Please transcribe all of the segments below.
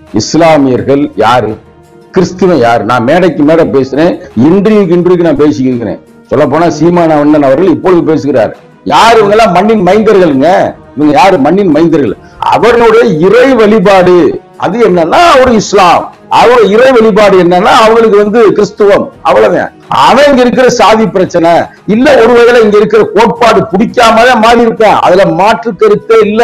இஸ்லாமியர்கள் யாரு கிறிஸ்துவன் யாரு நான் மேடைக்கு மேடை பேசுறேன் இன்றைக்கு இன்றைக்கு நான் பேசிக்கிறேன் சொல்ல போனா சீமான அண்ணன் அவர்கள் இப்பொழுது பேசுகிறார் யாரு இவங்க எல்லாம் மண்ணின் மைந்தர்களுங்க இவங்க யாரு மண்ணின் மைந்தர்கள் அவர்களுடைய இறை வழிபாடு அது என்னன்னா ஒரு இஸ்லாம் அவரோட இறை வழிபாடு என்னன்னா அவங்களுக்கு வந்து கிறிஸ்துவம் அவ்வளவுதான் அவன் இங்க இருக்கிற சாதி பிரச்சனை இல்ல ஒருவேளை இங்க இருக்கிற கோட்பாடு பிடிக்காமதான் மாறி இருக்கான் அதுல மாற்று கருத்தே இல்ல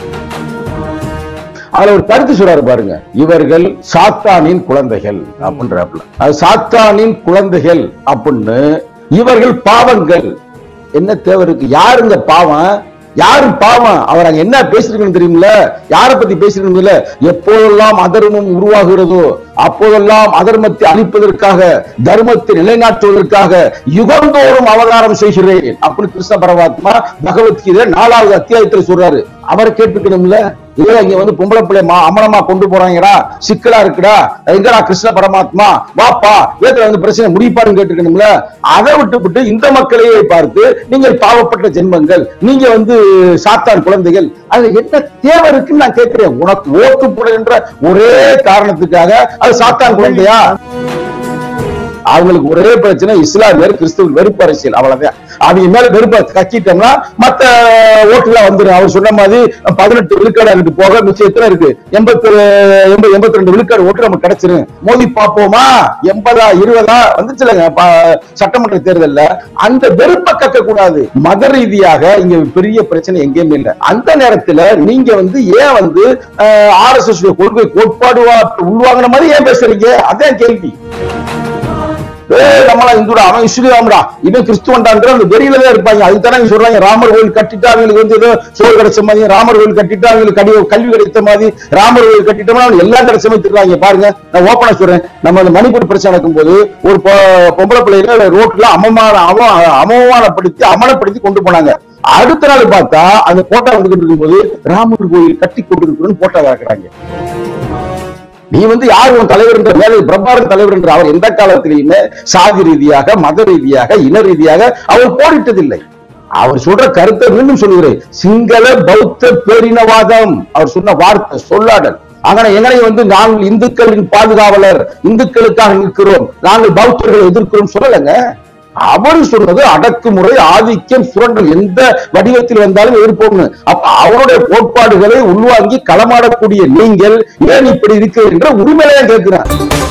அதுல ஒரு கருத்து சொல்றாரு பாருங்க இவர்கள் சாத்தானின் குழந்தைகள் அப்படின்றாப்புல அது சாத்தானின் குழந்தைகள் அப்படின்னு இவர்கள் பாவங்கள் என்ன தேவை இருக்கு யாருங்க பாவம் யாரும் பாவம் அவர் அங்க என்ன பேசிருக்கணும் தெரியுமில்ல யாரை பத்தி பேசிருக்கணும் இல்ல எப்போதெல்லாம் அதர்மம் உருவாகிறதோ அப்போதெல்லாம் அதர்மத்தை அழிப்பதற்காக தர்மத்தை நிலைநாட்டுவதற்காக யுகந்தோறும் அவதாரம் செய்கிறேன் அப்படின்னு கிருஷ்ண பரமாத்மா பகவத்கீதை நாலாவது அத்தியாயத்துல சொல்றாரு அவரை கேட்டுக்கணும்ல இல்ல இங்க வந்து பொம்பளை பிள்ளை மா அமனமா கொண்டு போறாங்கடா சிக்கலா இருக்குடா எங்கடா கிருஷ்ண பரமாத்மா வாப்பா ஏத்துல வந்து பிரச்சனை முடிப்பாருன்னு கேட்டுக்கணும்ல அதை விட்டு இந்த மக்களையே பார்த்து நீங்கள் பாவப்பட்ட ஜென்மங்கள் நீங்க வந்து சாத்தான் குழந்தைகள் அது என்ன தேவை இருக்குன்னு நான் கேட்கிறேன் உனக்கு ஓட்டு போடுகின்ற ஒரே காரணத்துக்காக அது சாத்தான் குழந்தையா அவங்களுக்கு ஒரே பிரச்சனை இஸ்லாமியர் கிறிஸ்துவ வெறுப்பு அரசியல் அவ்வளவுதான் அவங்க மேல வெறுப்பை கக்கிட்டோம்னா மத்த ஓட்டுல வந்துடும் அவர் சொன்ன மாதிரி பதினெட்டு விழுக்காடு அங்கிட்டு போக மிச்சம் எத்தனை இருக்கு எண்பத்தி எண்பது எண்பத்தி ரெண்டு விழுக்காடு ஓட்டு நமக்கு கிடைச்சிரும் மோதி பார்ப்போமா எண்பதா இருபதா வந்துச்சுலங்க ப- சட்டமன்ற தேர்தல்ல அந்த வெறுப்பை கக்க கூடாது மத ரீதியாக இங்க பெரிய பிரச்சனை எங்கேயுமே இல்லை அந்த நேரத்துல நீங்க வந்து ஏன் வந்து ஆர் எஸ் எஸ் கொள்கை கோட்பாடு உள்வாங்கின மாதிரி ஏன் பேசுறீங்க அதான் கேள்வி ஏய் நம்மளா இந்துடா அவன் இஸ்லாம்டா இவன் கிறிஸ்துவன்டான்ற அந்த வெறியில தான் இருப்பாங்க அதுக்கு தானே இவங்க சொல்றாங்க ராமர் கோயில் கட்டிட்டா அவங்களுக்கு வந்து ஏதோ சோறு கிடைச்ச மாதிரி ராமர் கோயில் கட்டிட்டா அவங்களுக்கு கடி கல்வி கிடைத்த மாதிரி ராமர் கோயில் கட்டிட்டோம்னா அவனுக்கு எல்லாம் கிடைச்ச மாதிரி திட்டுறாங்க பாருங்க நான் ஓப்பனா சொல்றேன் நம்ம அந்த மணிப்பூர் பிரச்சனை நடக்கும்போது ஒரு பொ- பொம்பளை பிள்ளைகளை ரோட்ல அவமான அவ அவமானப்படுத்தி அமலப்படுத்தி கொண்டு போனாங்க அடுத்த நாள் பார்த்தா அந்த போட்டோ வந்துகிட்டு இருக்கும்போது ராமர் கோயில் கட்டி கொண்டு இருக்கிறோன்னு போட்டோ இறக்குறாங்க நீ வந்து யார் உன் தலைவர் என்ற மேலே பிரபாரன் தலைவர் என்று அவர் எந்த காலத்திலையுமே சாதி ரீதியாக மத ரீதியாக இன ரீதியாக அவர் போரிட்டதில்லை அவர் சொல்ற கருத்தை மீண்டும் சொல்லுகிறேன் சிங்கள பௌத்த பேரினவாதம் அவர் சொன்ன வார்த்தை சொல்லாடல் ஆனா எங்களை வந்து நாங்கள் இந்துக்களின் பாதுகாவலர் இந்துக்களுக்காக நிற்கிறோம் நாங்கள் பௌத்தர்களை எதிர்க்கிறோம் சொல்லலைங்க அவர் சொன்னது அடக்குமுறை ஆதிக்கம் சுரண்டல் எந்த வடிவத்தில் வந்தாலும் எதிர்ப்போம்னு அப்ப அவருடைய கோட்பாடுகளை உள்வாங்கி களமாடக்கூடிய நீங்கள் ஏன் இப்படி இருக்கு என்ற உரிமையில கேட்கிறார்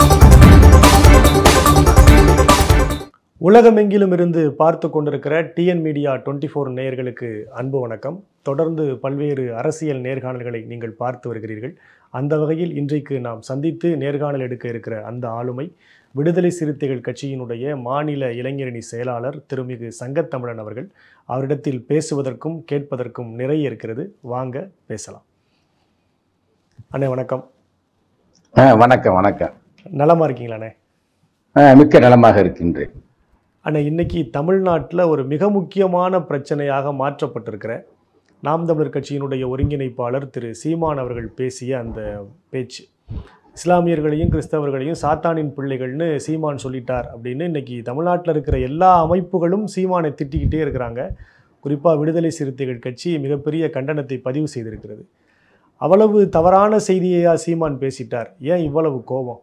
உலகமெங்கிலும் இருந்து பார்த்து கொண்டிருக்கிற டிஎன் மீடியா டுவெண்ட்டி ஃபோர் நேயர்களுக்கு அன்பு வணக்கம் தொடர்ந்து பல்வேறு அரசியல் நேர்காணல்களை நீங்கள் பார்த்து வருகிறீர்கள் அந்த வகையில் இன்றைக்கு நாம் சந்தித்து நேர்காணல் எடுக்க இருக்கிற அந்த ஆளுமை விடுதலை சிறுத்தைகள் கட்சியினுடைய மாநில இளைஞரணி செயலாளர் திருமிகு சங்கத்தமிழன் அவர்கள் அவரிடத்தில் பேசுவதற்கும் கேட்பதற்கும் நிறைய இருக்கிறது வாங்க பேசலாம் அண்ணே வணக்கம் ஆஹ் வணக்கம் வணக்கம் நலமா இருக்கீங்களாண்ணே ஆஹ் மிக்க நலமாக இருக்கின்றேன் ஆனால் இன்னைக்கு தமிழ்நாட்டில் ஒரு மிக முக்கியமான பிரச்சனையாக மாற்றப்பட்டிருக்கிற நாம் தமிழர் கட்சியினுடைய ஒருங்கிணைப்பாளர் திரு சீமான் அவர்கள் பேசிய அந்த பேச்சு இஸ்லாமியர்களையும் கிறிஸ்தவர்களையும் சாத்தானின் பிள்ளைகள்னு சீமான் சொல்லிட்டார் அப்படின்னு இன்னைக்கு தமிழ்நாட்டில் இருக்கிற எல்லா அமைப்புகளும் சீமானை திட்டிக்கிட்டே இருக்கிறாங்க குறிப்பாக விடுதலை சிறுத்தைகள் கட்சி மிகப்பெரிய கண்டனத்தை பதிவு செய்திருக்கிறது அவ்வளவு தவறான செய்தியையா சீமான் பேசிட்டார் ஏன் இவ்வளவு கோபம்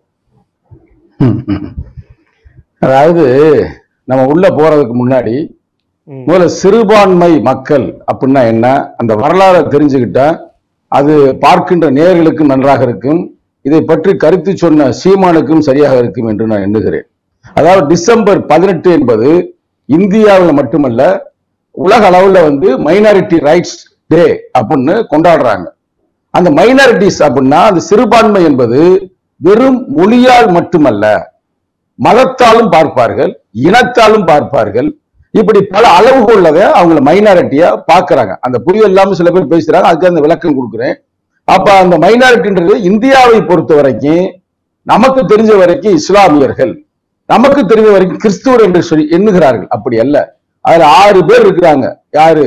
அதாவது நம்ம உள்ள போறதுக்கு முன்னாடி ம். முதல்ல சிறுபான்மை மக்கள் அப்படின்னா என்ன அந்த வரலாறை தெரிஞ்சுக்கிட்டா அது பார்க்கின்ற நேயர்களுக்கும் நன்றாக இருக்கும் இதை பற்றி கருத்து சொன்ன சீமானுக்கும் சரியாக இருக்கும் என்று நான் எண்ணுகிறேன் அதாவது டிசம்பர் பதினெட்டு என்பது இந்தியாவில் மட்டுமல்ல உலக அளவுல வந்து மைனாரிட்டி ரைட்ஸ் டே அப்படின்னு கொண்டாடுறாங்க அந்த மைனாரிட்டிஸ் அப்படின்னா அந்த சிறுபான்மை என்பது வெறும் மொழியால் மட்டுமல்ல மதத்தாலும் பார்ப்பார்கள் இனத்தாலும் பார்ப்பார்கள் இப்படி பல அளவுகோல்ல அவங்கள மைனாரிட்டியா பார்க்கறாங்க அந்த புரியல் இல்லாம சில பேர் பேசுறாங்க அதுக்கு அந்த விளக்கம் கொடுக்குறேன் அப்ப அந்த மைனாரிட்டின்றது இந்தியாவை பொறுத்த வரைக்கும் நமக்கு தெரிஞ்ச வரைக்கும் இஸ்லாமியர்கள் நமக்கு தெரிஞ்ச வரைக்கும் கிறிஸ்துவர் என்று சொல்லி எண்ணுகிறார்கள் அப்படி அல்ல அதுல ஆறு பேர் இருக்கிறாங்க யாரு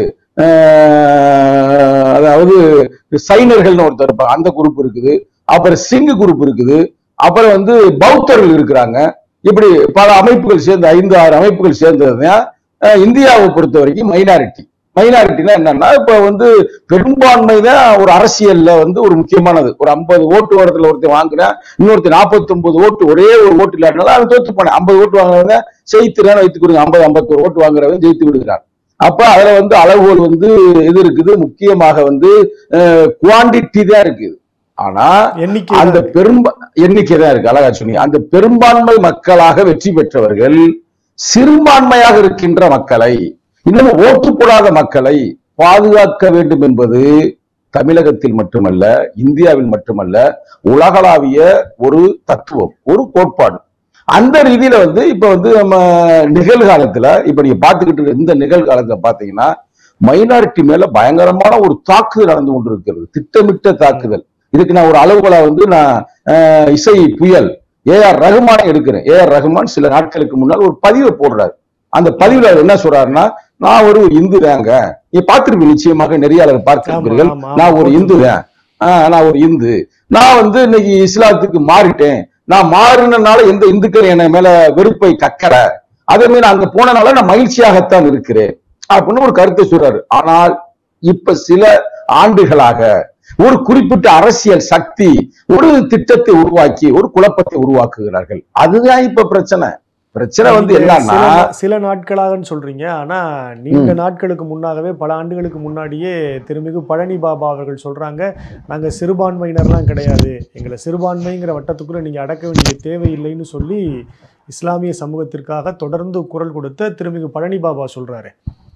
ஆஹ் அதாவது சைனர்கள்னு ஒருத்தர் இருப்பாங்க அந்த குரூப் இருக்குது அப்புறம் சிங்கு குரூப் இருக்குது அப்புறம் வந்து பௌத்தர்கள் இருக்கிறாங்க இப்படி பல அமைப்புகள் சேர்ந்து ஐந்து ஆறு அமைப்புகள் சேர்ந்தது தான் அஹ், இந்தியாவை பொறுத்த வரைக்கும் மைனாரிட்டி மைனாரிட்டினா என்னன்னா இப்ப வந்து பெரும்பான்மை தான் ஒரு அரசியல்ல வந்து ஒரு முக்கியமானது ஒரு ஐம்பது ஓட்டு வரத்துல ஒருத்தர் வாங்குறேன் இன்னொருத்தர் 49 ஓட்டு ஒரே ஒரு ஓட்டு இல்லாதனால அவன் தோத்து போனேன் ஐம்பது ஓட்டு வாங்குறவங்க ஜெயித்துறேன்னு வைத்துக் கொடுங்க ஐம்பது ஐம்பத்தொரு ஓட்டு வாங்குறவன் ஜெயித்து விடுகிறான் அப்ப அதுல வந்து அளவுகோல் வந்து இது இருக்குது முக்கியமாக வந்து குவாண்டிட்டி தான் இருக்குது ஆனா எண்ணிக்கை அந்த பெரும்ப எண்ணிக்கை தான் இருக்கு அழகா சொன்னீங்க அந்த பெரும்பான்மை மக்களாக வெற்றி பெற்றவர்கள் சிறுபான்மையாக இருக்கின்ற மக்களை இன்னும் ஓட்டு போடாத மக்களை பாதுகாக்க வேண்டும் என்பது தமிழகத்தில் மட்டுமல்ல இந்தியாவில் மட்டுமல்ல உலகளாவிய ஒரு தத்துவம் ஒரு கோட்பாடு அந்த ரீதியில வந்து இப்ப வந்து நம்ம நிகழ்காலத்துல இப்ப நீங்க பாத்துக்கிட்டு இருக்க இந்த நிகழ்காலத்துல பாத்தீங்கன்னா மைனாரிட்டி மேல பயங்கரமான ஒரு தாக்குதல் நடந்து கொண்டிருக்கிறது திட்டமிட்ட தாக்குதல் இதுக்கு நான் ஒரு அளவுகளை வந்து நான் அஹ், இசை புயல் ஏ ஆர் ரகுமானை எடுக்கிறேன் ஏ ஆர் ரகுமான் சில நாட்களுக்கு முன்னால் ஒரு பதிவை போடுறாரு அந்த பதிவுல அவர் என்ன சொல்றாருன்னா நான் ஒரு இந்து தாங்க நீ பார்த்திருப்பீங்க நிச்சயமாக நெறியாளர் பார்த்திருப்பீர்கள் ஆமா, ஆமா. நான் ஒரு இந்து தான் ஆஹ், நான் ஒரு இந்து நான் வந்து இன்னைக்கு இஸ்லாத்துக்கு மாறிட்டேன் நான் மாறினனால எந்த இந்துக்கள் என் மேல வெறுப்பை கக்கல அதே மாதிரி அங்க போனனால நான் மகிழ்ச்சியாகத்தான் இருக்கிறேன் அப்படின்னு ஒரு கருத்தை சொல்றாரு ஆனால் இப்ப சில ஆண்டுகளாக ஒரு குறிப்பிட்ட அரசியல் சக்தி ஒரு திட்டத்தை உருவாக்கி ஒரு குழப்பத்தை உருவாக்குகிறார்கள் அதுதான் இப்ப பிரச்சனை பிரச்சனை வந்து நீங்க என்னன்னா சில நா- சில நாட்களாகன்னு சொல்றீங்க ஆனா நீண்ட நாட்களுக்கு முன்னாகவே பல ஆண்டுகளுக்கு முன்னாடியே திருமிகு பழனி பாபா அவர்கள் சொல்றாங்க நாங்க சிறுபான்மையினர்லாம் கிடையாது எங்களை சிறுபான்மைங்கிற வட்டத்துக்குள்ள நீங்க அடக்க வேண்டிய தேவையில்லைன்னு சொல்லி இஸ்லாமிய சமூகத்திற்காக தொடர்ந்து குரல் கொடுத்த திருமிகு பழனி பாபா சொல்றாரு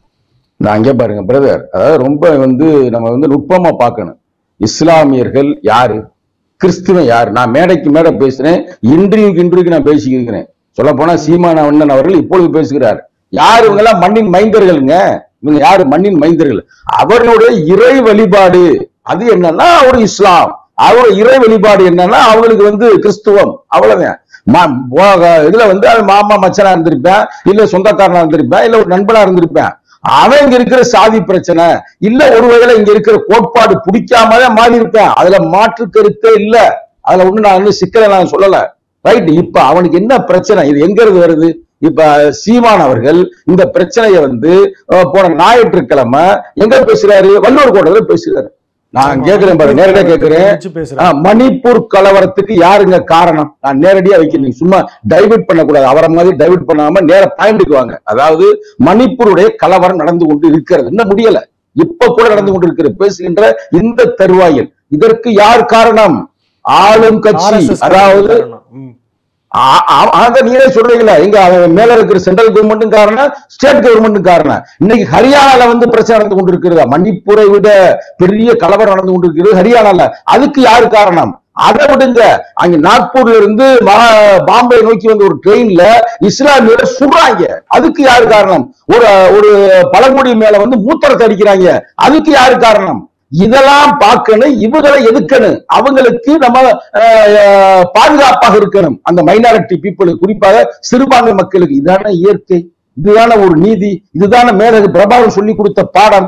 நான் அங்கே பாருங்க பிரதர் அதாவது ரொம்ப வந்து நம்ம வந்து நுட்பமா பார்க்கணும் இஸ்லாமியர்கள் யாரு கிறிஸ்துவன் யாரு நான் மேடைக்கு மேடை பேசுறேன் இன்றைக்கு இன்றைக்கு நான் பேசிக்கிறேன் சொல்ல போனா சீமான அண்ணன் அவர்கள் இப்பொழுது பேசுகிறார் யார் இவங்க எல்லாம் மண்ணின் மைந்தர்களுங்க இவங்க யாரு மண்ணின் மைந்தர்கள் அவர்களுடைய இறை வழிபாடு அது என்னன்னா ஒரு இஸ்லாம் அவரோட இறை வழிபாடு என்னன்னா அவங்களுக்கு வந்து கிறிஸ்துவம் அவ்வளவுதான் மா- போ- இதுல வந்து அவன் மாமா மச்சனா இருந்திருப்பேன் இல்ல சொந்தக்காரனா இருந்திருப்பேன் இல்ல ஒரு நண்பனா இருந்திருப்பேன் அவன் இங்க இருக்கிற சாதி பிரச்சனை இல்ல ஒருவேளை இங்க இருக்கிற கோட்பாடு பிடிக்காம தான் மாறி இருப்பேன் அதுல மாற்று கருத்தே இல்ல அதுல ஒண்ணு நான் இன்னும் சிக்கலை நான் சொல்லல ரைட் இப்ப அவனுக்கு என்ன பிரச்சனை இது எங்க இருந்து வருது இப்ப சீமான் அவர்கள் இந்த பிரச்சனையை வந்து அஹ், போன ஞாயிற்றுக்கிழமை எங்க பேசுறாரு வல்லூர் கோட்டையில பேசுறாரு நான் கேக்குறேன் பாரு நேரடியா கேக்குறேன் வச்சு பேசுறாரு ஆ, மணிப்பூர் கலவரத்துக்கு யாருங்க காரணம் நான் நேரடியா வைக்கிறேன் சும்மா டைவர்ட் பண்ணக்கூடாது அவரை மாதிரி டைவர்ட் பண்ணாம நேர பாயிண்ட்டுக்கு வாங்க அதாவது மணிப்பூருடைய கலவரம் நடந்து கொண்டு இருக்கிறது இன்னும் முடியல இப்ப கூட நடந்து கொண்டு இருக்கிறது பேசுகின்ற இந்த தருவாயில் இதற்கு யார் காரணம் ஆளும் கட்சி RSS அதாவது காரணம். ம். ஆ- ஆ- அத நீங்களே சொல்றீங்களா இங்க அவன் மேல இருக்கிற சென்ட்ரல் கவர்மெண்ட்டும் காரணம் ஸ்டேட் கவர்மெண்ட்டும் காரணம் இன்னைக்கு ஹரியானால வந்து பிரச்சனை நடந்து கொண்டிருக்கிறதா மணிப்பூரை விட பெரிய கலவரம் நடந்து கொண்டிருக்கிறது ஹரியானால அதுக்கு யாரு காரணம் அதை விடுங்க அங்க நாக்பூர்ல இருந்து மகா- பாம்பே நோக்கி வந்த ஒரு ட்ரெயின்ல இஸ்லாமியரை சுடுறாங்க அதுக்கு யாரு காரணம் ஒரு ஒரு பழங்குடி மேல வந்து மூத்தரத்தை அடிக்கிறாங்க அதுக்கு யாரு காரணம் இதெல்லாம் பார்க்கணும் இவங்களை எதுக்கணும் அவங்களுக்கு நம்ம அஹ், அஹ், பாதுகாப்பாக இருக்கணும் அந்த மைனாரிட்டி பீப்புளுக்கு குறிப்பாக சிறுபான்மை மக்களுக்கு இதான இயற்கை இதுதான ஒரு நீதி இதுதான மேலகு பிரபாகர் சொல்லி கொடுத்த பாடம்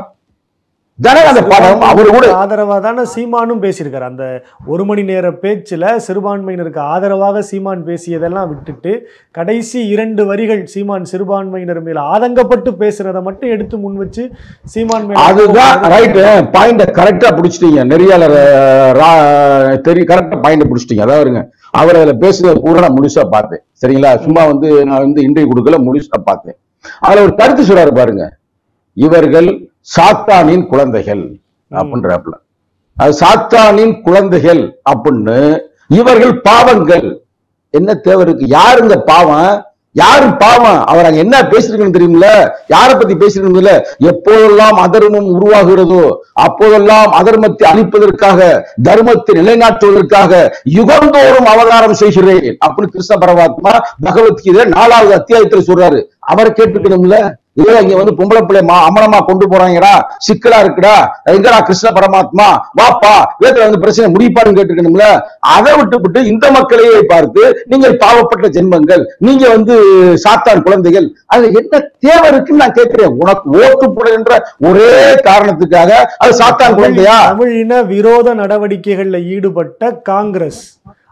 தானே அந்த பாடம் அவர் கூட ஆதரவா தானே சீமானும் பேசியிருக்காரு அந்த ஒரு மணி நேர பேச்சுல சிறுபான்மையினருக்கு ஆதரவாக சீமான் பேசியதெல்லாம் விட்டுட்டு கடைசி இரண்டு வரிகள் சீமான் சிறுபான்மையினர் மேல ஆதங்கப்பட்டு பேசுறத மட்டும் எடுத்து முன் வச்சு சீமான் மேல அதுதான் ரைட் பாயிண்ட கரெக்டா புடிச்சிட்டீங்க நெறியாளர் அஹ், ரா- தெரி கரெக்டா பாயிண்ட் புடிச்சிட்டீங்க அதாவதுங்க அவர் அதுல பேசுறத பூரா நான் முழுசா பார்த்தேன் சரிங்களா சும்மா வந்து நான் வந்து இன்றைய கொடுக்கல முழுசா பார்த்தேன் அதுல ஒரு கருத்து சொல்றாரு பாருங்க இவர்கள் சாத்தானின் குழந்தைகள் அப்படின்றாப்புல அது சாத்தானின் குழந்தைகள் அப்படின்னு இவர்கள் பாவங்கள் என்ன தேவை இருக்கு யாருங்க பாவம் யாரு பாவம் அவர் அங்க என்ன பேசிருக்கணும் தெரியுமில்ல யாரை பத்தி பேசிருக்கணும் இல்ல எப்போதெல்லாம் அதர்மம் உருவாகிறதோ அப்போதெல்லாம் அதர்மத்தை அழிப்பதற்காக தர்மத்தை நிலைநாட்டுவதற்காக யுகந்தோறும் அவதாரம் செய்கிறேன் அப்படின்னு கிருஷ்ண பரமாத்மா பகவத்கீதை நாலாவது அத்தியாயத்துல சொல்றாரு அவரை கேட்டுக்கணும்ல இதே இங்க வந்து பொம்பளை பிள்ளை மா அமலமா கொண்டு போறாங்கடா சிக்கலா இருக்குடா எங்கடா கிருஷ்ண பரமாத்மா வாப்பா வேத்துல வந்து பிரச்சனை முடிப்பாருன்னு கேட்டுக்கணும்ல அதை விட்டுவிட்டு இந்த மக்களையே பார்த்து நீங்கள் பாவப்பட்ட ஜென்மங்கள் நீங்க வந்து சாத்தான் குழந்தைகள் அது என்ன தேவை இருக்குன்னு நான் கேட்கிறேன் உனக்கு ஓட்டு போடுகின்ற ஒரே காரணத்துக்காக அது சாத்தான் குழந்தையா தமிழ் இன விரோத நடவடிக்கைகள்ல ஈடுபட்ட காங்கிரஸ்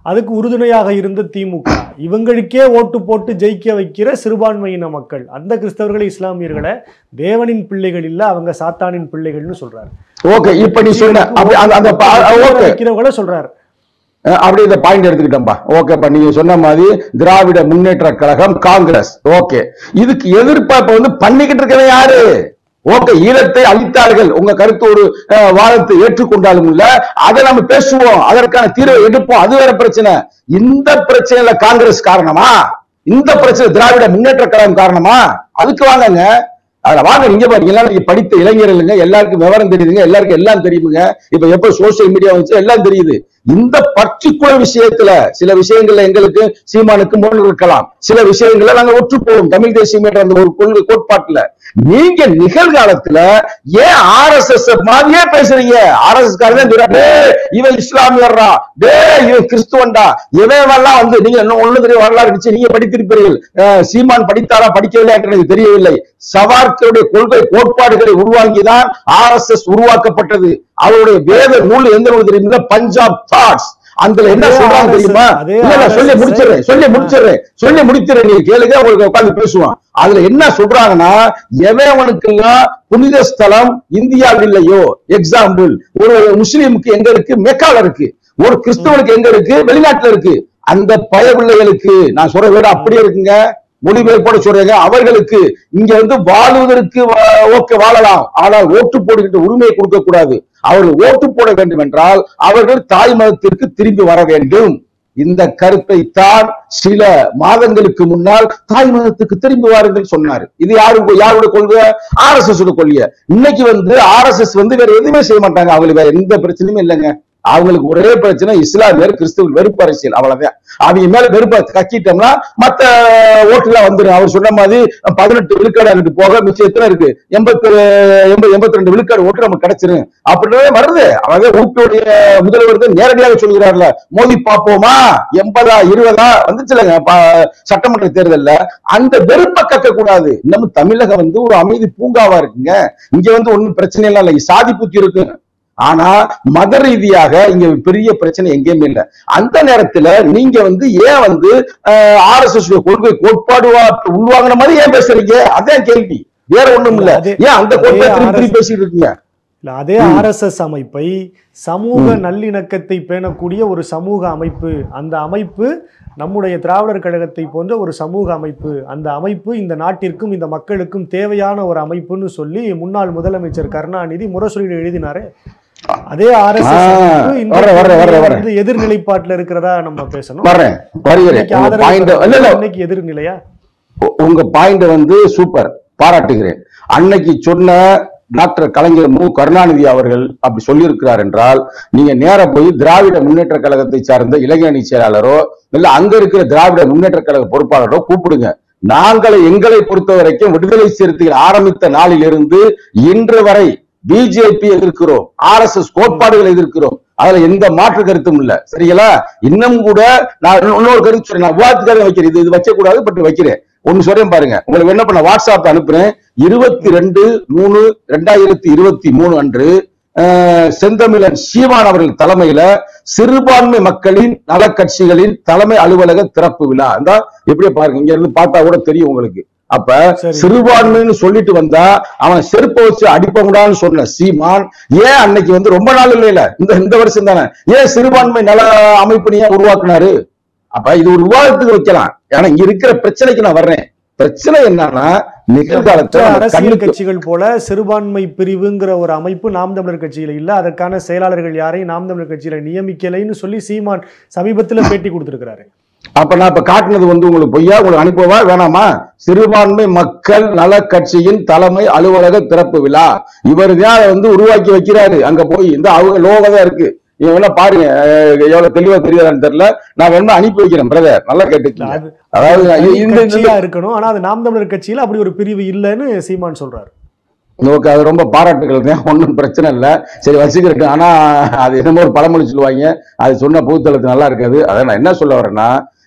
அதுக்கு உறுதுணையாக இருந்த திமுக இவங்களுக்கே ஓட்டு போட்டு ஜெயிக்க வைக்கிற சிறுபான்மையின மக்கள் அந்த கிறிஸ்தவர்களை இஸ்லாமியர்களை தேவனின் பிள்ளைகள் இல்ல அவங்க சாத்தானின் பிள்ளைகள்னு சொல்றாரு ஓகே இப்ப நீ சொன்ன அப்படி அந்த அந்த ஓகே வைக்கிறவங்கள சொல்றாரு அஹ் அப்படி இந்த பாயிண்ட் எடுத்துக்கிட்டோம்பா ஓகேப்பா நீங்க சொன்ன மாதிரி திராவிட முன்னேற்ற கழகம் காங்கிரஸ் ஓகே இதுக்கு எதிர்ப்பா இப்ப வந்து பண்ணிக்கிட்டு இருக்கிறவன் யாரு ஓகே ஈழத்தை அளித்தார்கள் உங்க கருத்து ஒரு அஹ், வாதத்தை ஏற்றுக்கொண்டாலும் இல்ல அதை நம்ம பேசுவோம் அதற்கான தீர்வை எடுப்போம் அது வேற பிரச்சனை இந்த பிரச்சனையில காங்கிரஸ் காரணமா இந்த பிரச்சனை திராவிட முன்னேற்ற கழகம் காரணமா அதுக்கு வாங்கங்க அதுல வாங்க நீங்க பாருங்க எல்லாம் நீங்க படித்த இளைஞர்களுங்க எல்லாருக்கும் விவரம் தெரியுதுங்க எல்லாருக்கும் எல்லாம் தெரியுமுங்க இப்ப எப்ப சோசியல் மீடியா வந்துச்சு எல்லாம் தெரியுது இந்த பர்டிகுலர் விஷயத்துல சில விஷயங்கள்ல எங்களுக்கு சீமானுக்கு முரண் இருக்கலாம் சில விஷயங்கள்ல நாங்க ஒற்று போவோம் தமிழ் தேசியம் என்ற அந்த ஒரு கொள்கை கோட்பாட்டுல நீங்க நிகழ்காலத்துல ஏன் ஆர் எஸ் எஸ் மாதிரியே பேசுறீங்க ஆர் எஸ் எஸ் காரங்க இவன் இஸ்லாமியர்ரா டே இவன் கிறிஸ்துவன்டா இவன் எல்லாம் வந்து நீங்க இன்னும் ஒண்ணு தெரிய வரலாறு இருந்துச்சு நீங்க படித்திருப்பீர்கள் அஹ், சீமான் படித்தாரா படிக்கவில்லை என்று எனக்கு தெரியவில்லை சவார்க்கருடைய கொள்கை கோட்பாடுகளை உருவாக்கிதான் ஆர் எஸ் எஸ் உருவாக்கப்பட்டது அவருடைய வேத நூல் எந்த நூல் தெரியுமில்ல பஞ்சாப் தாட்ஸ் அதுல என்ன அதே சொல்றாங்க RSS தெரியுமா அதே இல்ல நான் சொல்லி RSS முடிச்சிடுறேன் சொல்லி முடிச்சிடுறேன் சொல்லி முடிச்சிடுறேன் நீங்க கேளுங்க உங்களுக்கு உட்கார்ந்து பேசுவோம் அதுல என்ன சொல்றாங்கன்னா எவனுக்கெல்லாம் புனித ஸ்தலம் இந்தியாவில் இல்லையோ எக்ஸாம்பிள் ஒரு முஸ்லீமுக்கு எங்க இருக்கு மெக்கால இருக்கு ஒரு கிறிஸ்தவனுக்கு எங்க இருக்கு வெளிநாட்டுல இருக்கு அந்த பயபிள்ளைகளுக்கு நான் சொல்ற விட அப்படியே இருக்குங்க மொழிபெயர்ப்போட சொல்றேங்க அவர்களுக்கு இங்க வந்து வாழ்வதற்கு ஓகே வாழலாம் ஆனால் ஓட்டு போடுகின்ற உரிமையை கொடுக்க கூடாது அவர்கள் ஓட்டு போட வேண்டும் என்றால் அவர்கள் தாய் மதத்திற்கு திரும்பி வர வேண்டும் இந்த கருத்தை தான் சில மாதங்களுக்கு முன்னால் தாய் மதத்துக்கு திரும்பி வாருங்கள் சொன்னாரு இது யாரு யாருடைய கொள்கை ஆர் எஸ் எஸ் கொள்கை இன்னைக்கு வந்து ஆர் எஸ் எஸ் வந்து வேற எதுவுமே செய்ய மாட்டாங்க அவங்களுக்கு வேற எந்த பிரச்சனையும் இல்லைங்க அவங்களுக்கு ஒரே பிரச்சனை இஸ்லாமியர் கிறிஸ்துவ வெறுப்பு அரசியல் அவ்வளவுதான் அவங்க மேல வெறுப்பை கக்கிட்டோம்னா மத்த ஓட்டுலாம் வந்துடும் அவர் சொன்ன மாதிரி பதினெட்டு விழுக்காடு அங்கிட்டு போக மிச்சம் எத்தனை இருக்கு எண்பத்தி எண்பது எண்பத்தி ரெண்டு விழுக்காடு ஓட்டு நமக்கு கிடைச்சிரும் அப்படின்னு வருது அவங்க ஊப்பியுடைய முதல்வர் தான் நேரடியாக சொல்கிறார்ல மோதி பார்ப்போமா எண்பதா இருபதா வந்துச்சுலங்க ப- சட்டமன்ற தேர்தல்ல அந்த வெறுப்பை கக்க கூடாது நம்ம தமிழகம் வந்து ஒரு அமைதி பூங்காவா இருக்குங்க இங்க வந்து ஒண்ணும் பிரச்சனை எல்லாம் இல்லை சாதி புத்தி இருக்கு ஆனா மத ரீதியாக இங்க பெரிய பிரச்சனை எங்கேயுமே இல்ல அந்த நேரத்துல நீங்க வந்து ஏன் வந்து ஆர் எஸ் எஸ் கொள்கை கோட்பாடு உள்வாங்கின மாதிரி ஏன் பேசுறீங்க அதான் கேள்வி வேற ஒண்ணும் இல்ல அதே- ஏன் அந்த கோட்பாடு அதே திருப்பி திருப்பி RSS பேசிட்டு இருக்கீங்க இல்ல அதே ஆர்எஸ்எஸ் அமைப்பை சமூக நல்லிணக்கத்தை பேணக்கூடிய ஒரு சமூக அமைப்பு அந்த அமைப்பு நம்முடைய திராவிடர் கழகத்தை போன்ற ஒரு சமூக அமைப்பு அந்த அமைப்பு இந்த நாட்டிற்கும் இந்த மக்களுக்கும் தேவையான ஒரு அமைப்புன்னு சொல்லி முன்னாள் முதலமைச்சர் கருணாநிதி முரசொலியில் எழுதினாரு அதே ஆர்எஸ்எஸ் ஆ, அமைப்பு இந்த வர்றேன், வர்றேன், வர்றேன், வர்றேன். வந்து எதிர்நிலைப்பாட்டுல இருக்கிறதா நம்ம பேசணும் வர்றேன் வருகிறேன் இன்னைக்கு உங்க ஆதரவு பாயிண்ட் இல்ல இல்ல தரப்பு இன்னைக்கு எதிர்நிலையா உ- உங்க பாயிண்ட் வந்து சூப்பர் பாராட்டுகிறேன் அன்னைக்கு சொன்ன டாக்டர் கலைஞர் மு கருணாநிதி அவர்கள் அப்படி சொல்லியிருக்கிறார் என்றால் நீங்க நேரா போய் திராவிட முன்னேற்ற கழகத்தை சார்ந்த இளைஞரணி செயலாளரோ இல்ல அங்க இருக்கிற திராவிட முன்னேற்ற கழக பொறுப்பாளரோ கூப்பிடுங்க நாங்களை எங்களை பொறுத்த வரைக்கும் விடுதலை சிறுத்தைகள் ஆரம்பித்த நாளிலிருந்து இன்று வரை பிஜேபி எதிர்க்கிறோம் ஆர் எஸ் எஸ் கோட்பாடுகளை எதிர்க்கிறோம் அதுல எந்த மாற்று கருத்தும் இல்ல சரிங்களா இன்னும் கூட நான் இன்னொ- இன்னொரு கருத்து சொல்றேன் நான் விவாதத்துக்காக வைக்கிறேன் இது இது வைக்க கூடாது பட் வைக்கிறேன் ஒன்னு சொல்றேன் பாருங்க உங்களுக்கு என்ன பண்ண வாட்ஸ்அப் அனுப்புறேன் இருபத்தி ரெண்டு மூணு ரெண்டாயிரத்தி இருபத்தி மூணு அன்று அஹ், செந்தமிழன் சீமான் அவர்கள் தலைமையில சிறுபான்மை மக்களின் நலக்கட்சிகளின் தலைமை அலுவலக திறப்பு விழா இந்த எப்படியே பாருங்க இங்க இருந்து பார்த்தா கூட தெரியும் உங்களுக்கு அப்ப சரி. சிறுபான்மைன்னு சொல்லிட்டு வந்தா அவன் செருப்பை வச்சு அடிப்பங்கடான்னு சொன்ன சீமான் ஏன் அன்னைக்கு வந்து ரொம்ப நாள் இல்லையில இந்த இந்த வருஷம் தானே ஏன் சிறுபான்மை நல அமைப்பு ஏன் உருவாக்குனாரு அப்ப இது ஒரு விவாதத்துக்கு வைக்கலாம் ஏன்னா இங்க இருக்கிற பிரச்சனைக்கு நான் வர்றேன் பிரச்சனை என்னன்னா மற்ற நிகழ்காலத்துல நம்ம அரசியல் கண்ணுக்கு கட்சிகள் போல சிறுபான்மை பிரிவுங்கிற ஒரு அமைப்பு நாம் தமிழர் கட்சியில இல்ல அதற்கான செயலாளர்கள் யாரையும் நாம் தமிழர் கட்சியில நியமிக்கலைன்னு சொல்லி சீமான் சமீபத்துல பேட்டி கொடுத்திருக்கிறாரு அப்ப நான் இப்ப காட்டுனது வந்து உங்களுக்கு பொய்யா உங்களுக்கு அனுப்பவா வேணாமா சிறுபான்மை மக்கள் நல கட்சியின் தலைமை அலுவலக திறப்பு விழா இவர் தான் அதை வந்து உருவாக்கி வைக்கிறாரு அங்க போய் இந்த அவங்க லோகோ தான் இருக்கு நீங்க வேணா பாருங்க அஹ் எவ்வளவு தெளிவா தெரியாதான்னு தெரியல நான் வேணா அனுப்பி வைக்கிறேன் பிரதர் நல்லா கேட்டுக்கீங்க அது அதாவது தனி இந்த இந்த- கட்சியா இருக்கணும் ஆனா அது நாம் தமிழர் கட்சியில அப்படி ஒரு பிரிவு இல்லைன்னு சீமான் சொல்றாரு ஓகே அது ரொம்ப பாராட்டுகள் தான் ஒன்றும் பிரச்சனை இல்லை சரி வச்சுக்கிறேன் ஆனா அது என்னமோ ஒரு பழமொழி சொல்லுவாங்க அது சொன்ன புதுத்தளத்து நல்லா இருக்காது அதை நான் என்ன சொல்ல வரேன்னா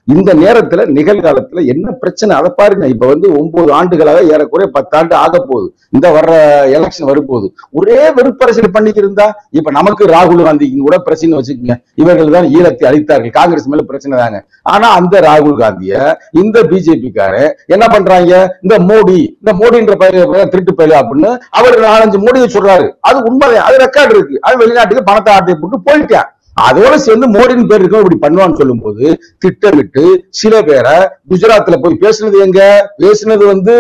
இந்த நேரத்துல நிகழ்காலத்துல என்ன பிரச்சனை அதை பாருங்க இப்ப வந்து ஒன்பது ஆண்டுகளாக ஏறக்குறைய பத்தாண்டு ஆக போகுது இந்த வர்ற எலெக்ஷன் வரப்போகுது ஒரே வெறுப்பரசியல் பண்ணிட்டு இருந்தா இப்ப நமக்கு ராகுல் காந்திக்கு கூட பிரச்சனை வச்சுக்கோங்க இவர்கள் தான் ஈழத்தை அளித்தார்கள் காங்கிரஸ் மேல பிரச்சனை தாங்க ஆனா அந்த ராகுல் காந்திய இந்த பிஜேபி காரன் என்ன பண்றாங்க இந்த மோடி இந்த மோடின்ற பயிர் திருட்டு பயிர் அப்படின்னு அவர் நாலஞ்சு மோடியை சொல்றாரு அது உண்மைதான் அது ரெக்கார்டு இருக்கு அது வெளிநாட்டுக்கு பணத்தை ஆட்டை போட்டு போயிட்டான் அதோட சேர்ந்து மோடின்னு பேர் இருக்கும் இப்படி பண்ணுவான்னு சொல்லும்போது திட்டமிட்டு சில பேரை குஜராத்ல போய் பேசுனது எங்க பேசுனது வந்து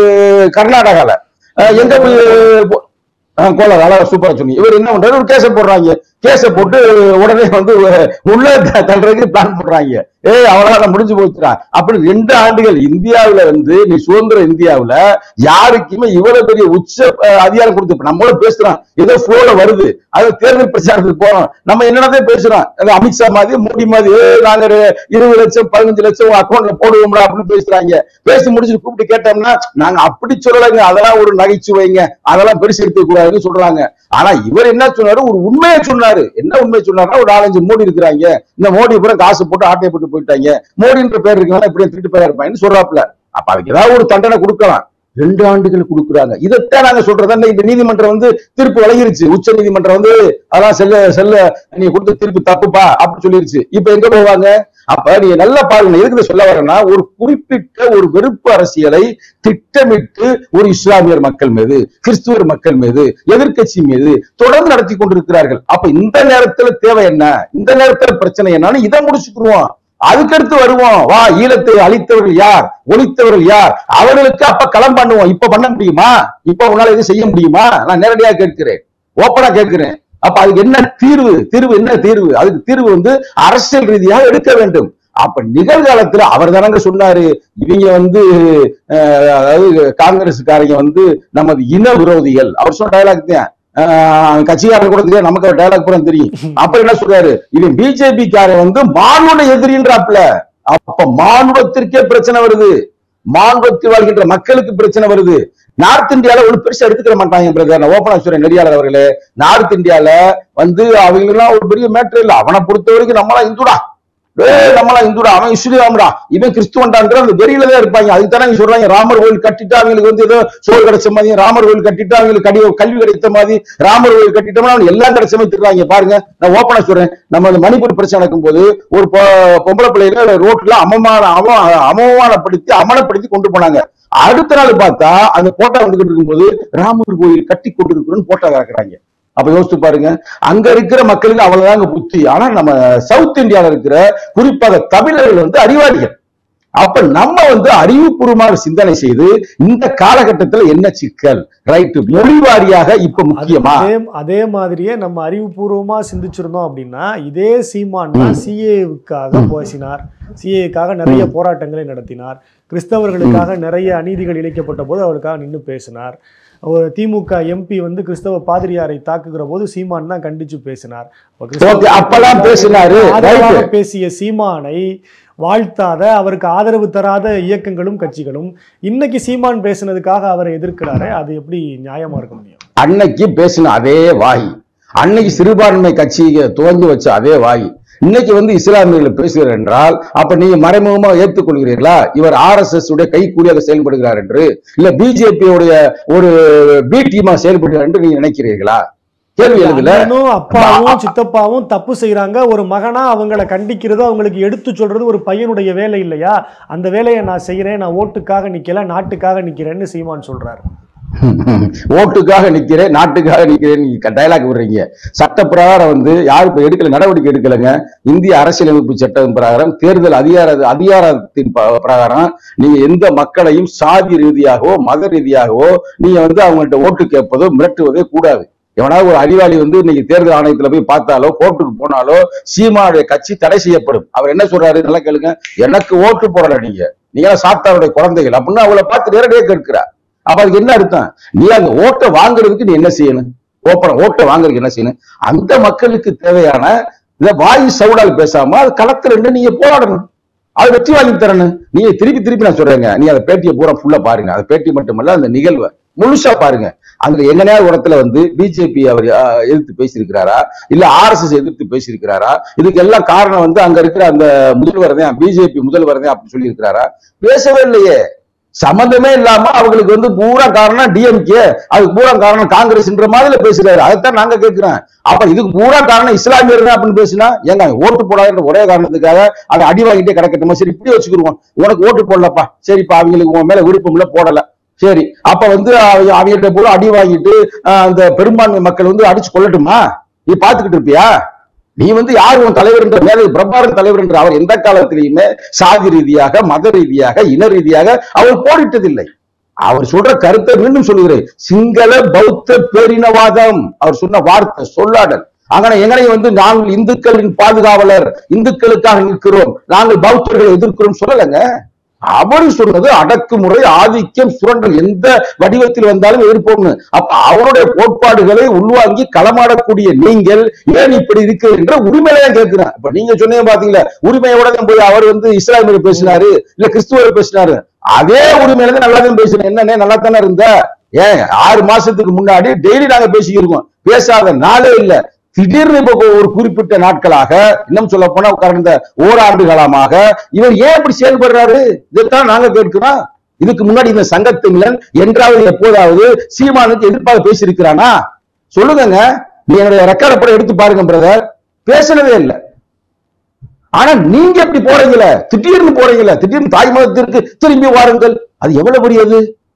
கர்நாடகால அஹ் எங்க போய் போ- அஹ் கோலார் அழகா சூப்பரா சொன்னீங்க இவர் என்ன பண்றாரு ஒரு கேஸ போடுறாங்க கேஸ போட்டு உடனே வந்து உள்ள த- தள்ளுறதுக்கு பிளான் பண்றாங்க ஏய் அவளால முடிஞ்சு போச்சுடா அப்படி ரெண்டு ஆண்டுகள் இந்தியாவுல வந்து நீ சுதந்திர இந்தியாவுல யாருக்குமே இவ்வளவு பெரிய உச்ச அஹ், அதிகாரம் கொடுத்து இப்ப நம்மளோட பேசுறோம் ஏதோ ஃப்ளோல வருது அது தேர்தல் பிரச்சாரத்துக்கு போறோம் நம்ம என்னதான் பேசுறோம் அது அமித்ஷா மாதிரி மோடி மாதிரி ஏய், நாங்க ஒரு இருபது லட்சம் பதினஞ்சு லட்சம் அக்கௌண்ட்ல போடுவோம்டா அப்படின்னு பேசுறாங்க பேசி முடிச்சுட்டு கூப்பிட்டு கேட்டோம்னா நாங்க அப்படி சொல்லலைங்க அதெல்லாம் ஒரு நகைச்சுவைங்க அதெல்லாம் பெருசு எடுத்துக்க கூடாதுன்னு சொல்றாங்க ஆனா இவர் என்ன சொன்னாரு ஒரு உண்மையை சொன்னாரு என்ன உண்மையை சொன்னாருன்னா ஒரு நாலஞ்சு மோடி இருக்கிறாங்க இந்த மோடி பூரா காசு போட்டு ஆட்டையை போட்டு போயிட்டாங்க மோடின்ற பேர் இருக்கனால இப்படி திருட்டு பேரா இருப்பாங்கன்னு சொல்றாப்புல அப்ப அதுக்கு ஏதாவது ஒரு தண்டனை கொடுக்கலாம் ரெண்டு ஆண்டுகள் கொடுக்குறாங்க இதைத்தான் நாங்க சொல்றதா இந்த நீதிமன்றம் வந்து தீர்ப்பு வழங்கிருச்சு உச்ச நீதிமன்றம் வந்து அதெல்லாம் செல்ல செல்ல நீங்க கொடுத்த தீர்ப்பு தப்புப்பா அப்படின்னு சொல்லிருச்சு இப்ப எங்க போவாங்க அப்ப நீங்க நல்லா பாருங்க எதுக்கு இதை சொல்ல வரேன்னா ஒரு குறிப்பிட்ட ஒரு வெறுப்பு அரசியலை திட்டமிட்டு ஒரு இஸ்லாமியர் மக்கள் மீது கிறிஸ்துவர் மக்கள் மீது எதிர்க்கட்சி மீது தொடர்ந்து நடத்தி கொண்டிருக்கிறார்கள் அப்ப இந்த நேரத்துல தேவை என்ன இந்த நேரத்துல பிரச்சனை என்னன்னு இதை முடிச்சுக்குருவோம் அதுக்கடுத்து வருவோம் வா ஈழத்தை அழித்தவர்கள் யார் ஒழித்தவர்கள் யார் அவர்களுக்கு அப்ப களம் பண்ணுவோம் இப்ப பண்ண முடியுமா இப்ப உன்னால எதுவும் செய்ய முடியுமா நான் நேரடியா கேட்கிறேன் ஓப்பனா கேட்கிறேன் அப்ப அதுக்கு என்ன தீர்வு தீர்வு என்ன தீர்வு அதுக்கு தீர்வு வந்து அரசியல் ரீதியாக எடுக்க வேண்டும் அப்ப நிகழ்காலத்துல அவர் தானங்க சொன்னாரு இவங்க வந்து அஹ், அதாவது காங்கிரஸ்காரங்க வந்து நமது இன விரோதிகள் அவர் சொன்ன டயலாக் தான் அஹ், கட்சிக்காரன் கூட தெரியும் நமக்கு டயலாக் பூரா தெரியும் அப்ப என்ன சொல்றாரு இவன் பிஜேபி காரன் வந்து மானுட எதிரின்றாப்ல அப்ப மானுடத்திற்கே பிரச்சனை வருது மானுடத்தில் வாழ்கின்ற மக்களுக்கு பிரச்சனை வருது நார்த் இந்தியால ஒரு பெருசா எடுத்துக்கிற மாட்டாங்க பிரதர் நான் ஓபனா சொல்றேன் நெறியாளர் அவர்களே நார்த் இந்தியால வந்து அவங்களுக்குலாம் ஒரு பெரிய மேட்டர் இல்ல அவனை பொறுத்த வரைக்கும் நம்மளாம் இந்துடா ஏய் நம்மளாம் இந்துடா அவன் இஸ்லாம்டா இவன் கிறிஸ்துவன்டான்ற அந்த வெறியில தான் இருப்பாங்க அதுக்கு தானே சொல்றாங்க ராமர் கோயில் கட்டிட்டா அவங்களுக்கு வந்து ஏதோ சோறு கிடைச்ச மாதிரி ராமர் கோயில் கட்டிட்டா அவங்களுக்கு கடி கல்வி கிடைத்த மாதிரி ராமர் கோயில் கட்டிட்டோம்னா அவனுக்கு எல்லாம் கிடைச்ச மாதிரி திட்டுறாங்க பாருங்க நான் ஓப்பனா சொல்றேன் நம்ம அந்த மணிப்பூர் பிரச்சனை நடக்கும்போது ஒரு பொ- பொம்பளை பிள்ளைகளை ரோட்ல அவமான அவ அவமானப்படுத்தி அமனப்படுத்தி கொண்டு போனாங்க அடுத்த நாள் பார்த்தா அந்த போட்டோ வந்துகிட்டு இருக்கும்போது ராமர் கோயில் கட்டி கொண்டு இருக்கிறோன்னு போட்டோ இறக்குறாங்க அப்ப யோசிச்சு பாருங்க அங்க இருக்கிற மக்களுக்கு அவ்வளவுதாங்க புத்தி ஆனா நம்ம சவுத் இந்தியால இருக்கிற குறிப்பாக தமிழர்கள் வந்து அறிவாளிகள் அப்ப நம்ம வந்து அறிவுபூர்வமாக சிந்தனை செய்து இந்த காலகட்டத்துல என்ன சிக்கல் ரைட் மொழி வாரியாக இப்ப முக்கியமா அதே அதே மாதிரியே நம்ம அறிவுபூர்வமா சிந்திச்சிருந்தோம் அப்படின்னா இதே சீமான் தான் சிஏவுக்காக பேசினார் சிஏவுக்காக நிறைய போராட்டங்களை நடத்தினார் கிறிஸ்தவர்களுக்காக நிறைய அநீதிகள் இழைக்கப்பட்ட போது அவருக்காக நின்று பேசினார் ஒரு திமுக எம்பி வந்து கிறிஸ்தவ பாதிரியாரை தாக்குகிற போது சீமான் தான் கண்டிச்சு பேசினார் அப்ப கிறிஸ்தவ Okay, அப்பெல்லாம் பேசினாரு. ஆதரவாக Right. பேசிய சீமானை வாழ்த்தாத அவருக்கு ஆதரவு தராத இயக்கங்களும் கட்சிகளும் இன்னைக்கு சீமான் பேசினதுக்காக அவரை எதிர்க்கிறாரே அது எப்படி நியாயமா இருக்க முடியும் அன்னைக்கு பேசின அதே வாய் அன்னைக்கு சிறுபான்மை கட்சி துவங்கி வச்ச அதே வாய் இன்னைக்கு வந்து இஸ்லாமியர்கள் பேசுகிறார் என்றால் அப்ப நீங்க மறைமுகமா ஏற்றுக்கொள்கிறீர்களா இவர் ஆர் எஸ் எஸ் உடைய கைக்கூலியாக செயல்படுகிறார் என்று இல்ல பிஜேபி உடைய ஒரு பி டீமா செயல்படுகிறார் என்று நீங்க நினைக்கிறீர்களா கேள்வி எழுதுல அண்ணனும் அப்பாவும் சித்தப்பாவும் தப்பு செய்றாங்க ஒரு மகனா அவங்கள கண்டிக்கிறதோ அவங்களுக்கு எடுத்து சொல்றது ஒரு பையனுடைய வேலை இல்லையா அந்த வேலையை நான் செய்யறேன் நான் ஓட்டுக்காக நிக்கல நாட்டுக்காக நிக்கிறேன்னு சீமான் சொல்றாரு ஓட்டுக்காக நிக்கிறேன் நாட்டுக்காக நிக்கிறேன் நீங்க டயலாக் விடுறீங்க சட்ட பிரகாரம் வந்து யாரும் இப்ப எடுக்கல நடவடிக்கை எடுக்கலைங்க இந்திய அரசியலமைப்பு சட்டம் பிரகாரம் தேர்தல் அதிகார அதிகாரத்தின் ப- பிரகாரம் நீங்க எந்த மக்களையும் சாதி ரீதியாகவோ மத ரீதியாகவோ நீங்க வந்து அவங்கள்ட்ட ஓட்டு கேட்பதோ மிரட்டுவதே கூடாது எவனாவது ஒரு அறிவாளி வந்து இன்னைக்கு தேர்தல் ஆணையத்துல போய் பார்த்தாலோ கோர்ட்டுக்கு போனாலோ சீமானுடைய கட்சி தடை செய்யப்படும் அவர் என்ன சொல்றாரு நல்லா கேளுங்க எனக்கு ஓட்டு போடல நீங்க நீங்க சாத்தாருடைய குழந்தைகள் அப்படின்னு அவளை பார்த்து நேரடியாக கேட்கிறார் அப்ப அதுக்கு என்ன அர்த்தம் நீ அந்த ஓட்டை வாங்குறதுக்கு நீ என்ன செய்யணும் ஓப்பன ஓட்டை வாங்குறதுக்கு என்ன செய்யணும் அந்த மக்களுக்கு தேவையான இந்த வாயு சவுடால் பேசாம அது களத்துல இருந்து நீங்க போராடணும் அது வெற்றி வாங்கி தரணும் நீங்க திருப்பி திருப்பி நான் சொல்றேங்க நீ அந்த பேட்டியை பூரா ஃபுல்லா பாருங்க அந்த பேட்டி மட்டுமல்ல அந்த நிகழ்வை முழுசா பாருங்க அதுல எங்கனையா ஒரு இடத்துல வந்து பிஜேபி அவர் அஹ், எதிர்த்து பேசியிருக்கிறாரா இல்ல ஆர்எஸ்எஸ் எதிர்த்து பேசியிருக்கிறாரா இதுக்கு எல்லாம் காரணம் வந்து அங்க இருக்கிற அந்த முதல்வர் தான் பிஜேபி முதல்வர் தான் அப்படின்னு சொல்லி இருக்கிறாரா பேசவே இல்லையே சம்பந்தமே இல்லாம அவங்களுக்கு வந்து பூரா காரணம் டிஎம்கே அதுக்கு பூரா காரணம் காங்கிரஸ்ன்ற மாதிரி பேசுறாரு அதைத்தான் நாங்க கேட்கிறோம் அப்ப இதுக்கு பூரா காரணம் இஸ்லாமியர் தான் அப்படின்னு பேசினா ஏங்க ஓட்டு போடாத ஒரே காரணத்துக்காக அதை அடி வாங்கிட்டே கிடக்கட்டுமா சரி இப்படி வச்சுக்கிருவோம் உனக்கு ஓட்டு போடலப்பா சரிப்பா அவங்களுக்கு உன் மேல விருப்பம் இல்ல போடல சரி அப்ப வந்து அவங்க- அவங்ககிட்ட பூரா அடி வாங்கிட்டு ஆஹ், அந்த பெரும்பான்மை மக்கள் வந்து அடிச்சு கொள்ளட்டுமா நீ பாத்துக்கிட்டு இருப்பியா நீ வந்து யார் உன் தலைவர் என்ற மேலே பிரபாரன் தலைவர் என்று அவர் எந்த காலத்திலையுமே சாதி ரீதியாக மத ரீதியாக இன ரீதியாக அவர் போரிட்டதில்லை அவர் சொல்ற கருத்தை மீண்டும் சொல்லுகிறேன் சிங்கள பௌத்த பேரினவாதம் அவர் சொன்ன வார்த்தை சொல்லாடல் அங்கன எங்கனை வந்து நாங்கள் இந்துக்களின் பாதுகாவலர் இந்துக்களுக்காக நிற்கிறோம் நாங்கள் பௌத்தர்களை எதிர்க்கிறோம் சொல்லலைங்க அவர் சொன்னது அடக்குமுறை ஆதிக்கம் சுரண்டல் எந்த வடிவத்தில் வந்தாலும் எதிர்ப்போம்னு அப்ப அவருடைய கோட்பாடுகளை உள்வாங்கி களமாடக்கூடிய நீங்கள் ஏன் இப்படி இருக்கு என்ற உரிமையில தான் கேட்கிறேன் இப்ப நீங்க சொன்னீங்க பாத்தீங்களா உரிமையோட தான் போய் அவர் வந்து இஸ்லாமியர் பேசினாரு இல்ல கிறிஸ்துவர் பேசினாரு அதே உரிமையில தான் நல்லா தான் பேசுறேன் என்னன்னே நல்லா தானே இருந்த ஏன் ஆறு மாசத்துக்கு முன்னாடி டெய்லி நாங்க பேசிக்கிருக்கோம் பேசாத நாளே இல்ல திடீர்னு இப்ப ஒரு குறிப்பிட்ட நாட்களாக இன்னும் சொல்ல போனா கடந்த ஓராண்டு காலமாக இவர் ஏன் இப்படி செயல்படுறாரு இதைத்தான் நாங்க கேட்கிறோம் இதுக்கு முன்னாடி இந்த சங்கத்திமிழன் என்றாவது எப்போதாவது சீமானுக்கு எதிர்ப்பாக பேசியிருக்கிறானா சொல்லுங்கங்க நீ என்னுடைய ரெக்கார்ட படம் எடுத்து பாருங்க பிரதர் பேசினதே இல்லை ஆனா நீங்க எப்படி போறீங்களே திடீர்னு போறீங்களே திடீர்னு தாய் மதத்திற்கு திரும்பி வாருங்கள் அது எவ்வளவு பெரியது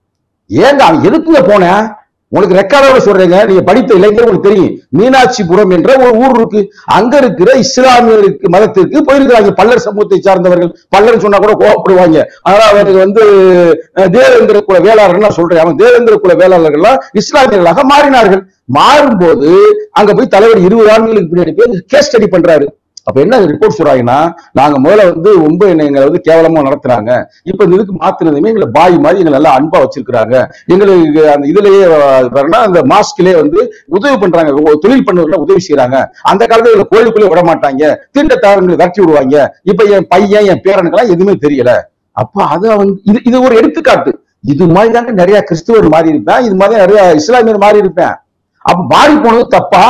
ஏங்க அவன் எதுக்குங்க போன உங்களுக்கு ரெக்கார்டோட சொல்றேங்க நீங்க படித்த இளைஞர் உங்களுக்கு தெரியும் மீனாட்சிபுரம் என்ற ஒரு ஊர் இருக்கு அங்க இருக்கிற இஸ்லாமியருக்கு மதத்திற்கு போயிருக்கிறாங்க பல்லர் சமூகத்தை சார்ந்தவர்கள் பல்லர் சொன்னா கூட கோவப்படுவாங்க ஆனா அவருக்கு வந்து அஹ், தேவேந்திர குல வேளாளர்கள் சொல்றேன் அவன் தேவேந்திர குல வேளாளர்கள்லாம் இஸ்லாமியர்களாக மாறினார்கள் மாறும்போது அங்க போய் தலைவர் இருபது ஆண்டுகளுக்கு பின்னாடி போய் கேஸ் ஸ்டடி பண்றாரு அப்ப என்ன ரிப்போர்ட் சொல்றாங்கன்னா நாங்க முதல்ல வந்து ரொம்ப என்னை எங்களை வந்து கேவலமா நடத்துறாங்க இப்ப இந்த இதுக்கு மாத்தினதுமே எங்களை பாய் மாதிரி எங்களை நல்லா அன்பா வச்சிருக்கிறாங்க எங்களுக்கு அந்த இதுலயே அஹ், வரனா அந்த மாஸ்க்லயே வந்து உதவி பண்றாங்க ஒ- தொழில் பண்ணுவதில் உதவி செய்யறாங்க அந்த காலத்துல எங்களை கோயிலுக்குள்ளே விட மாட்டாங்க தீண்டத்தாரங்களை விரட்டி விடுவாங்க இப்ப என் பையன் என் பேரனுக்கெல்லாம் எதுவுமே தெரியல அப்ப அது வந்து இது இது ஒரு எடுத்துக்காட்டு இது மாதிரி தாங்க நிறைய கிறிஸ்துவர் மாறி இருப்பேன் இது மாதிரி நிறைய இஸ்லாமியர் மாறி இருப்பேன் அப்ப மாறி போனது தப்பா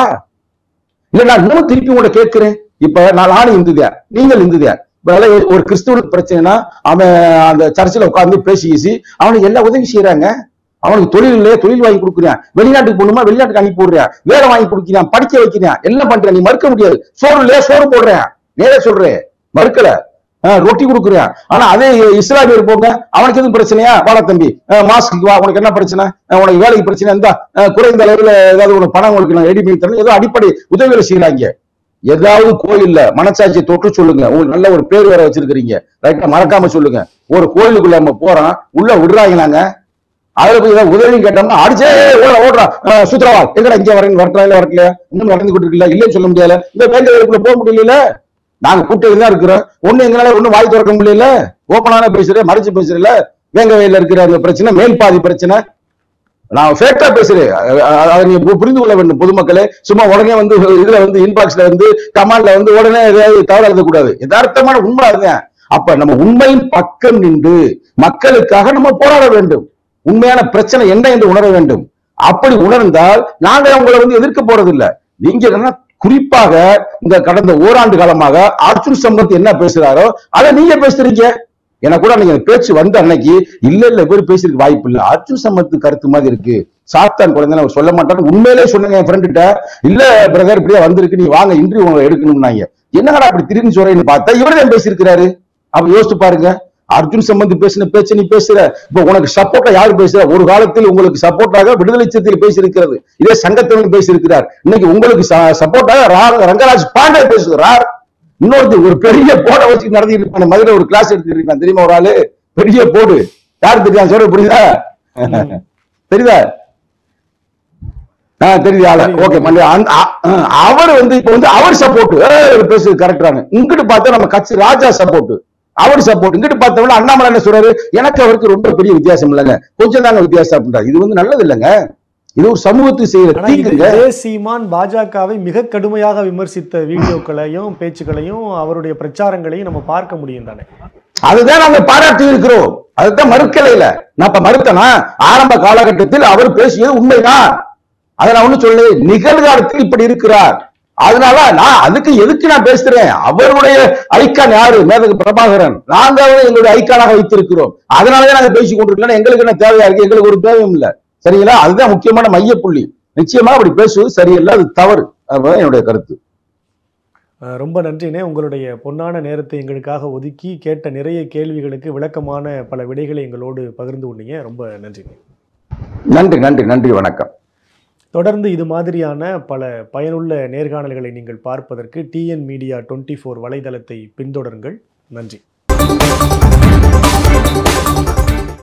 இல்ல நான் இன்னும் திருப்பி உங்களை கேட்கிறேன் இப்ப நான் நானும் இந்துதியா நீங்கள் இந்துதியா இப்ப அதனால ஒரு கிறிஸ்துவனுக்கு பிரச்சனைனா அவன் அந்த சர்ச்சில் உட்கார்ந்து பேசி பேசி அவனுக்கு எல்லா உதவி செய்யறாங்க அவனுக்கு தொழில் இல்லையா தொழில் வாங்கி கொடுக்குறேன் வெளிநாட்டுக்கு போகணுமா வெளிநாட்டுக்கு அனுப்பி விடுறேன் வேலை வாங்கி கொடுக்கிறேன் படிக்க வைக்கிறேன் எல்லாம் பண்றேன் நீ மறுக்க முடியாது சோறு இல்லையா சோறு போடுறேன் நேரே சொல்றேன் மறுக்கல ஆஹ் ரொட்டி கொடுக்குறேன் ஆனா அதே இஸ்லாமியர் போங்க அவனுக்கு எதுவும் பிரச்சனையா வாடா தம்பி மாஸ்க்கு வா உனக்கு என்ன பிரச்சனை ஆஹ் உனக்கு வேலைக்கு பிரச்சனை இருந்தா ஆஹ் குறைந்த அளவுல ஏதாவது உனக்கு பணம் உங்களுக்கு நான் ரெடி பண்ணி தரேன் ஏதோ அடிப்படை உதவிகளை செய்யறாங்க ஏதாவது கோயில்ல மனசாட்சியை தொட்டு சொல்லுங்க உங்களுக்கு நல்ல ஒரு பேர் வேற வச்சிருக்கிறீங்க ரைட்டா மறக்காம சொல்லுங்க ஒரு கோயிலுக்குள்ள நம்ம போறோம் உள்ள விடுறாங்களாங்க அதுல போய் ஏதாவது உதவி கேட்டோம்னா அடிச்சே ஓட ஓடுறா அஹ் சுத்ரவால் எங்கடா இங்க வரேன் வரட்டா இல்ல வரலையா இன்னும் நடந்து கொண்டு இருக்குல்ல இல்லைன்னு சொல்ல முடியல இந்த வேலைக்குள்ள போக முடியல நாங்க கூட்டம் தான் இருக்கிறோம் ஒண்ணு எங்களால ஒண்ணும் வாய் திறக்க முடியல ஓப்பனான பேசுறேன் மறைச்சு பேசுறேன் வேங்க வயல்ல இருக்கிற அந்த பிரச்சனை மேல் பாதி பிரச்சனை நான் ஃபேக்டா பேசுறேன் அ- அ- அதை நீங்க பு- புரிந்து கொள்ள வேண்டும் பொதுமக்களே சும்மா உடனே வந்து இதுல வந்து இன்பாக்ஸ்ல வந்து கமாண்ட்ல வந்து உடனே ஏதாவது தவறு எழுதக்கூடாது யதார்த்தமான உண்மை அதுதான் அப்ப நம்ம உண்மையின் பக்கம் நின்று மக்களுக்காக நம்ம போராட வேண்டும் உண்மையான பிரச்சனை என்ன என்று உணர வேண்டும் அப்படி உணர்ந்தால் நாங்க உங்களை வந்து எதிர்க்க போறது இல்ல நீங்க என்னன்னா குறிப்பாக இந்த கடந்த ஓராண்டு காலமாக அர்ஜுன் சம்பத் என்ன பேசுறாரோ அதை நீங்க பேசுறீங்க எனக்கு கூட அன்னைக்கு அந்த பேச்சு வந்த அன்னைக்கு இல்ல இல்ல இவர் பேசிருக்க வாய்ப்பு இல்ல அர்ஜுன் சம்பத் கருத்து மாதிரி இருக்கு சாத்தான் குழந்தை அவர் சொல்ல மாட்டாரு உண்மையிலே சொன்னேங்க என் ஃப்ரெண்ட் கிட்ட இல்ல பிரதர் இப்படியே வந்திருக்கு நீ வாங்க இன்டர்வியூ உங்களை எடுக்கணும்னாங்க என்னடா அப்படி திடீர்னு சொல்றேன்னு பார்த்தா இவர் தான் பேசியிருக்கிறாரு அப்ப யோசிச்சு பாருங்க அர்ஜுன் சம்பந்த் பேசின பேச்சு நீ பேசுற இப்ப உனக்கு சப்போர்ட்டா யாரு பேசுற ஒரு காலத்தில் உங்களுக்கு சப்போர்ட்டாக விடுதலை சிறுத்தைகள் பேசியிருக்கிறது இதே சங்கத்தவன் பேசியிருக்கிறார் இன்னைக்கு உங்களுக்கு சப்போர்ட்டாக ரங்கராஜ் பாண்டே பேசுகிறார் இன்னொருத்தர் ஒரு பெரிய போட வச்சு நடத்திட்டு இருப்பான் மதுரை ஒரு கிளாஸ் எடுத்துட்டு இருக்கான் தெரியுமா ஒரு ஆளு பெரிய போடு யார் தெரியும் சொல்ற புரியுதா தெரியுதா ஆ தெரியுது ஆள ஓகே மண்டே அவர் வந்து இப்ப வந்து அவர் சப்போர்ட் பேசுறது கரெக்டான இங்கிட்டு பார்த்தா நம்ம கட்சி ராஜா சப்போர்ட் அவர் சப்போர்ட் இங்கிட்டு பார்த்தவங்க அண்ணாமலை என்ன சொல்றாரு எனக்கு அவருக்கு ரொம்ப பெரிய வித்தியாசம் இல்லைங்க கொஞ்சம் தாங்க வித்தியாசம் அப்படின்றாரு இது வந்து நல்லது இல்லைங்க இது ஒரு சமூகத்துக்கு செய்யற ஆனா இது தீங்குங்க இதே சீமான் பாஜகவை மிக கடுமையாக விமர்சித்த வீடியோக்களையும் பேச்சுக்களையும் அவருடைய பிரச்சாரங்களையும் நம்ம பார்க்க முடியும் தானே அதுதான் நாங்க பாராட்டி இருக்கிறோம் அதுதான் மறுக்கல இல்ல நான் இப்ப மறுத்தனா ஆரம்ப காலகட்டத்தில் அவர் பேசியது உண்மைதான் அதை நான் ஒண்ணு சொல்லு நிகழ்காலத்தில் இப்படி இருக்கிறார் அதனால நான் அதுக்கு எதுக்கு நான் பேசுறேன் அவருடைய ஐக்கான் யாரு மேதகு பிரபாகரன் நாங்க அவரை எங்களுடைய ஐக்கானாக வைத்திருக்கிறோம் அதனாலதான் நாங்க பேசிக் கொண்டிருக்கோம் எங்களுக்கு என்ன தேவையா இருக்கு எங்களுக்கு ஒரு தேவையும் இல்ல சரிங்களா அதுதான் முக்கியமான மையப்புள்ளி நிச்சயமா அப்படி பேசுவது சரியில்லை அது தவறு அதுதான் என்னுடைய கருத்து அஹ் ரொம்ப நன்றிண்ணே உங்களுடைய பொன்னான நேரத்தை எங்களுக்காக ஒதுக்கி கேட்ட நிறைய கேள்விகளுக்கு விளக்கமான பல விடைகளை எங்களோடு பகிர்ந்து கொண்டீங்க ரொம்ப நன்றிங்க நன்றி நன்றி நன்றி வணக்கம் தொடர்ந்து இது மாதிரியான பல பயனுள்ள நேர்காணல்களை நீங்கள் பார்ப்பதற்கு டிஎன் மீடியா டுவெண்ட்டி ஃபோர் வலைதளத்தை பின்தொடருங்கள் நன்றி